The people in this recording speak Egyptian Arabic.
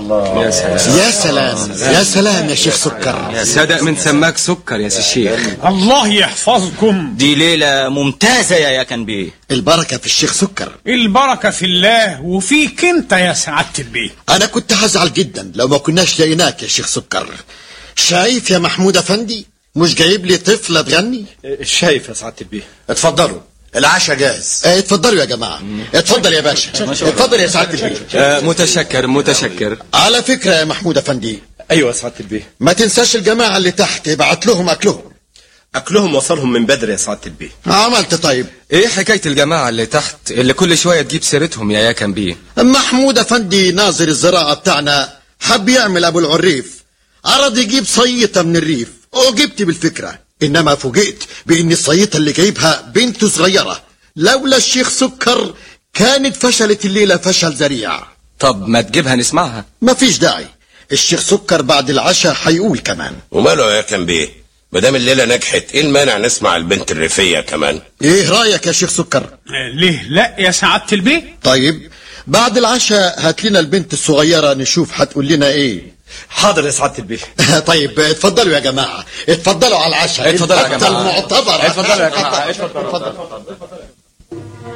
الله يا سلام يا سلام يا سلام يا شيخ سكر صدق من سماك سكر يا سي الشيخ الله يحفظكم دي ليلة ممتازة يا يكن بيه البركة في الشيخ سكر البركة في الله وفيك انت يا سعادة البيه أنا كنت هزعل جدا لو ما كناش لقيناك يا شيخ سكر شايف يا محمود أفندي مش جايب لي طفلة تغني شايف يا سعاده البيه اتفضلوا العشاء جاهز اه، اتفضلوا يا جماعة اتفضل يا باشا اتفضل يا سعادة البيه آه متشكر متشكر على فكرة يا محمود أفندي ايوه يا سعاده البيه ما تنساش الجماعة اللي تحت ابعت لهم أكلهم اكلهم وصلهم من بدري يا سعاده البيه عملت طيب ايه حكاية الجماعة اللي تحت اللي كل شوية تجيب سيرتهم يا يكن بيه محمود أفندي ناظر الزراعة بتاعنا حب يعمل أبو العريف عرض يجيب صيطة من الريف أعجبت بالفكرة إنما فوجئت بإن الصيطة اللي جايبها بنت صغيرة لولا الشيخ سكر كانت فشلت الليلة فشل ذريع طب ما تجيبها نسمعها مفيش داعي الشيخ سكر بعد العشاء هيقول كمان وماله يا كان بيه مادام الليله نجحت ايه المانع نسمع البنت الريفيه كمان ايه رأيك يا شيخ سكر اه، ليه لا يا سعادة البيه طيب بعد العشاء هات لنا البنت الصغيرة نشوف هتقول لنا ايه حاضر يا سعاده البيه طيب اتفضلوا يا جماعة اتفضلوا على العشاء اتفضلوا يا الفتة جماعة. المعتبرة اتفضلوا يا جماعة. اتفضل اتفضل